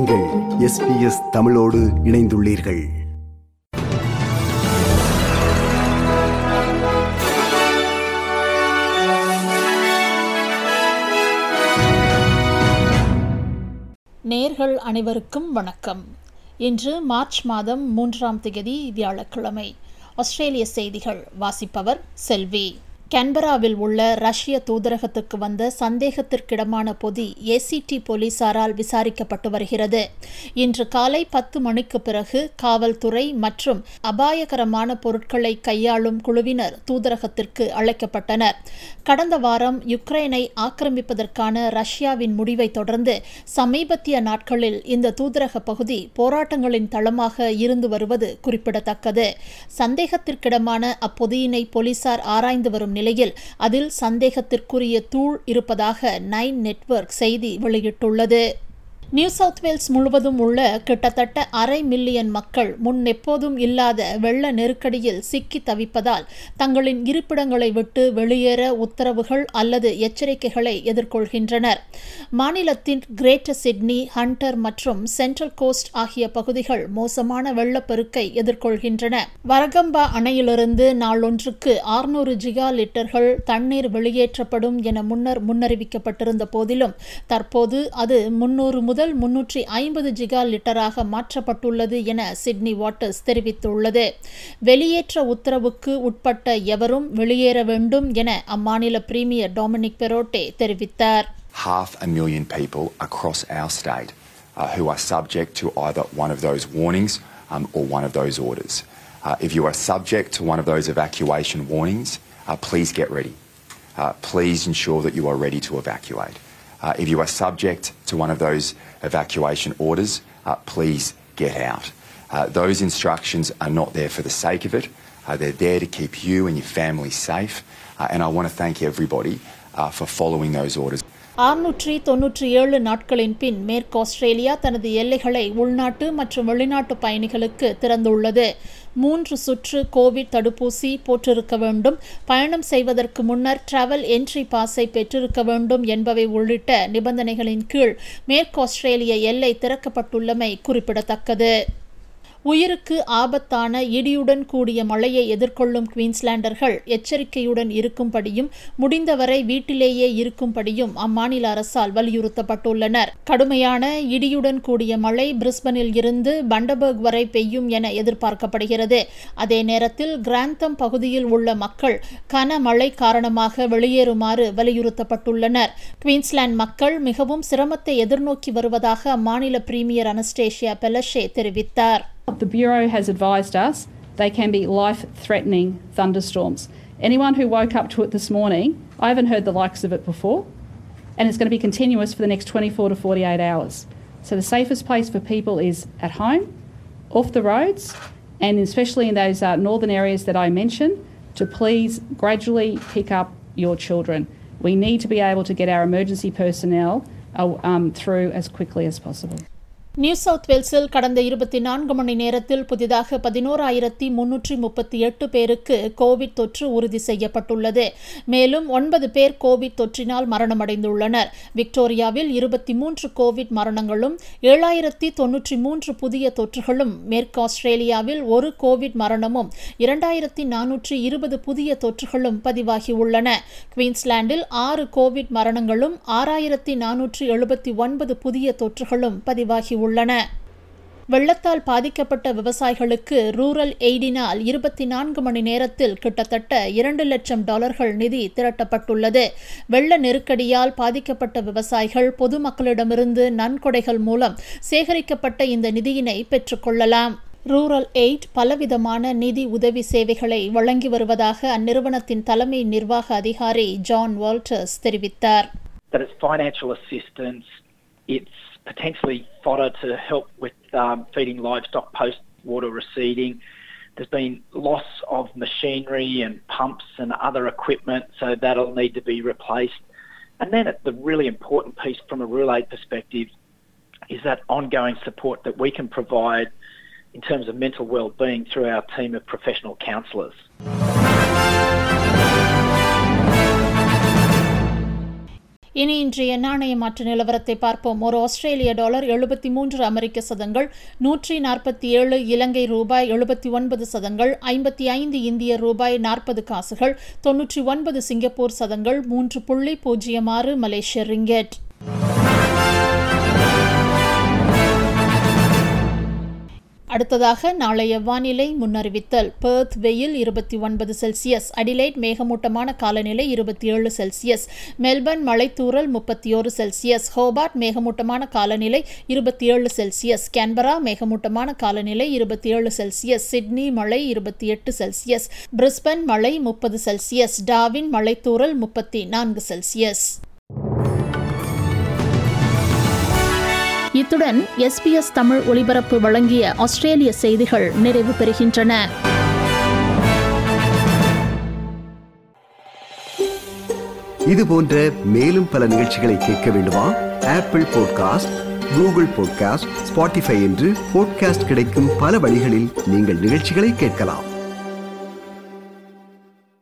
நீங்கள் எஸ்பிஎஸ் தமிழோடு இணைந்துள்ளீர்கள் நேர்கள் அனைவருக்கும் வணக்கம் இன்று மார்ச் மாதம் மூன்றாம் தேதி வியாழக்கிழமை ஆஸ்திரேலிய செய்திகள் வாசிப்பவர் செல்வி கேன்பராவில் உள்ள ரஷ்ய தூதரகத்துக்கு வந்த சந்தேகத்திற்கிடமான பொதி ஏசிடி போலீசாரால் விசாரிக்கப்பட்டு வருகிறது இன்று காலை பத்து மணிக்கு பிறகு காவல்துறை மற்றும் அபாயகரமான பொருட்களை கையாளும் குழுவினர் தூதரகத்திற்கு அழைக்கப்பட்டனர் கடந்த வாரம் யுக்ரைனை ஆக்கிரமிப்பதற்கான ரஷ்யாவின் முடிவை தொடர்ந்து சமீபத்திய நாட்களில் இந்த தூதரக பகுதி போராட்டங்களின் தளமாக இருந்து வருவது குறிப்பிடத்தக்கது சந்தேகத்திற்கிடமான அப்பொதியினை போலீசார் ஆராய்ந்து வரும் நிலையில் அதில் சந்தேகத்திற்குரிய தூள் இருப்பதாக நைன் நெட்வொர்க் செய்தி வெளியிட்டுள்ளது நியூ சவுத் வேல்ஸ் முழுவதும் உள்ள கிட்டத்தட்ட அரை மில்லியன் மக்கள் முன் எப்போதும் இல்லாத வெள்ள நெருக்கடியில் சிக்கி தவிப்பதால் தங்களின் இருப்பிடங்களை விட்டு வெளியேற உத்தரவுகள் அல்லது எச்சரிக்கைகளை எதிர்கொள்கின்றனர் மாநிலத்தின் கிரேட்டர் சிட்னி ஹண்டர் மற்றும் சென்ட்ரல் கோஸ்ட் ஆகிய பகுதிகள் மோசமான வெள்ளப்பெருக்கை எதிர்கொள்கின்றன வரகம்பா அணையிலிருந்து நாளொன்றுக்கு ஆறுநூறு ஜிகா லிட்டர்கள் தண்ணீர் வெளியேற்றப்படும் என முன்னர் முன்னறிவிக்கப்பட்டிருந்த போதிலும் தற்போது அது முன்னூறு முதல் முதல் முன்னூற்றி ஐம்பது ஜிகா லிட்டராக மாற்றப்பட்டுள்ளது என சிட்னி வாட்டர்ஸ் தெரிவித்துள்ளது வெளியேற்ற உத்தரவுக்கு உட்பட்ட எவரும் வெளியேற வேண்டும் என அம்மாநில பிரீமியர் டாமினிக் பெரோட்டே தெரிவித்தார் half a million people across our state uh, who are subject to either one of those warnings um, or one of those orders. Uh, if you are subject to one of those evacuation warnings, uh, please get ready. Uh, please ensure that you are ready to evacuate. Uh, if you are subject to one of those evacuation orders, uh, please get out. Uh, those instructions are not there for the sake of it. Uh, they're there to keep you and your family safe. Uh, and I want to thank everybody uh, for following those orders. அறுநூற்றி தொன்னூற்றி ஏழு நாட்களின் பின் மேற்கு Australia தனது எல்லைகளை உள்நாட்டு மற்றும் வெளிநாட்டு பயணிகளுக்கு திறந்துள்ளது மூன்று சுற்று கோவிட் தடுப்பூசி போற்றிருக்க வேண்டும் பயணம் செய்வதற்கு முன்னர் டிராவல் என்ட்ரி பாஸை பெற்றிருக்க வேண்டும் என்பவை உள்ளிட்ட நிபந்தனைகளின் கீழ் மேற்கு ஆஸ்திரேலிய எல்லை திறக்கப்பட்டுள்ளமை குறிப்பிடத்தக்கது உயிருக்கு ஆபத்தான இடியுடன் கூடிய மழையை எதிர்கொள்ளும் குவீன்ஸ்லாண்டர்கள் எச்சரிக்கையுடன் இருக்கும்படியும் முடிந்தவரை வீட்டிலேயே இருக்கும்படியும் அம்மாநில அரசால் வலியுறுத்தப்பட்டுள்ளனர் கடுமையான இடியுடன் கூடிய மழை பிரிஸ்பனில் இருந்து பண்டபர்க் வரை பெய்யும் என எதிர்பார்க்கப்படுகிறது அதே நேரத்தில் கிராந்தம் பகுதியில் உள்ள மக்கள் கனமழை காரணமாக வெளியேறுமாறு வலியுறுத்தப்பட்டுள்ளனர் குவீன்ஸ்லாந்து மக்கள் மிகவும் சிரமத்தை எதிர்நோக்கி வருவதாக அம்மாநில பிரீமியர் அனஸ்டேஷியா பெலஷே தெரிவித்தார் The Bureau has advised us they can be life threatening thunderstorms. Anyone who woke up to it this morning, I haven't heard the likes of it before, and it's going to be continuous for the next 24 to 48 hours. So the safest place for people is at home, off the roads, and especially in those uh, northern areas that I mentioned, to please gradually pick up your children. We need to be able to get our emergency personnel uh, um, through as quickly as possible. New South வேல்ஸில் கடந்த இருபத்தி நான்கு மணி நேரத்தில் புதிதாக பதினோராயிரத்தி முன்னூற்றி முப்பத்தி எட்டு பேருக்கு கோவிட் தொற்று உறுதி செய்யப்பட்டுள்ளது மேலும் ஒன்பது பேர் கோவிட் தொற்றினால் மரணமடைந்துள்ளனர் விக்டோரியாவில் இருபத்தி மூன்று கோவிட் மரணங்களும் ஏழாயிரத்தி தொன்னூற்றி மூன்று புதிய தொற்றுகளும் மேற்கு ஆஸ்திரேலியாவில் ஒரு கோவிட் மரணமும் இரண்டாயிரத்தி நானூற்றி இருபது புதிய தொற்றுகளும் பதிவாகியுள்ளன குவீன்ஸ்லாண்டில் ஆறு கோவிட் மரணங்களும் ஆறாயிரத்தி நானூற்றி எழுபத்தி ஒன்பது புதிய தொற்றுகளும் பதிவாகி உள்ளன வெள்ளத்தால் பாதிக்கப்பட்ட விவசாயிகளுக்கு ரூரல் எய்டினால் இருபத்தி நான்கு மணி நேரத்தில் கிட்டத்தட்ட இரண்டு லட்சம் டாலர்கள் நிதி திரட்டப்பட்டுள்ளது வெள்ள நெருக்கடியால் பாதிக்கப்பட்ட விவசாயிகள் பொதுமக்களிடமிருந்து நன்கொடைகள் மூலம் சேகரிக்கப்பட்ட இந்த நிதியினை பெற்றுக்கொள்ளலாம் ரூரல் எய்ட் பலவிதமான நிதி உதவி சேவைகளை வழங்கி வருவதாக அந்நிறுவனத்தின் தலைமை நிர்வாக அதிகாரி ஜான் வால்டர்ஸ் தெரிவித்தார் That it's financial assistance, it's potentially fodder to help with um, feeding livestock post water receding. There's been loss of machinery and pumps and other equipment, so that'll need to be replaced. And then the really important piece from a rural aid perspective is that ongoing support that we can provide in terms of mental well-being through our team of professional counsellors. இனி இன்றைய நாணய மாற்று நிலவரத்தை பார்ப்போம் ஒரு ஆஸ்திரேலிய dollar எழுபத்தி மூன்று அமெரிக்க சதங்கள் நூற்றி நாற்பத்தி ஏழு இலங்கை ரூபாய் எழுபத்தி ஒன்பது சதங்கள் ஐம்பத்தி ஐந்து இந்திய ரூபாய் நாற்பது காசுகள் தொன்னூற்றி ஒன்பது சிங்கப்பூர் சதங்கள் மூன்று புள்ளி பூஜ்ஜியம் ஆறு மலேசிய ரிங்கெட் அடுத்ததாக நாளைய வானிலை முன்னறிவித்தல் பெர்த் வெயில் இருபத்தி ஒன்பது செல்சியஸ் அடிலைட் மேகமூட்டமான காலநிலை இருபத்தி ஏழு செல்சியஸ் மெல்பர்ன் மழைத்தூறல் முப்பத்தி ஒரு செல்சியஸ் ஹோபார்ட் மேகமூட்டமான காலநிலை இருபத்தி ஏழு செல்சியஸ் கேன்பரா மேகமூட்டமான காலநிலை இருபத்தி ஏழு செல்சியஸ் சிட்னி மழை இருபத்தி எட்டு செல்சியஸ் பிரிஸ்பன் மழை முப்பது செல்சியஸ் டாவின் மழைத்தூறல் முப்பத்தி நான்கு செல்சியஸ் இத்துடன் எஸ்பிஎஸ் தமிழ் ஒலிபரப்பு வழங்கிய ஆஸ்திரேலிய செய்திகள் நிறைவு பெறுகின்றன இது போன்ற மேலும் பல நிகழ்ச்சிகளை கேட்க வேண்டுமா Apple podcast Google podcast Spotify என்று பாட்காஸ்ட் கிடைக்கும் பல வழிகளில் நீங்கள் நிகழ்ச்சிகளை கேட்கலாம்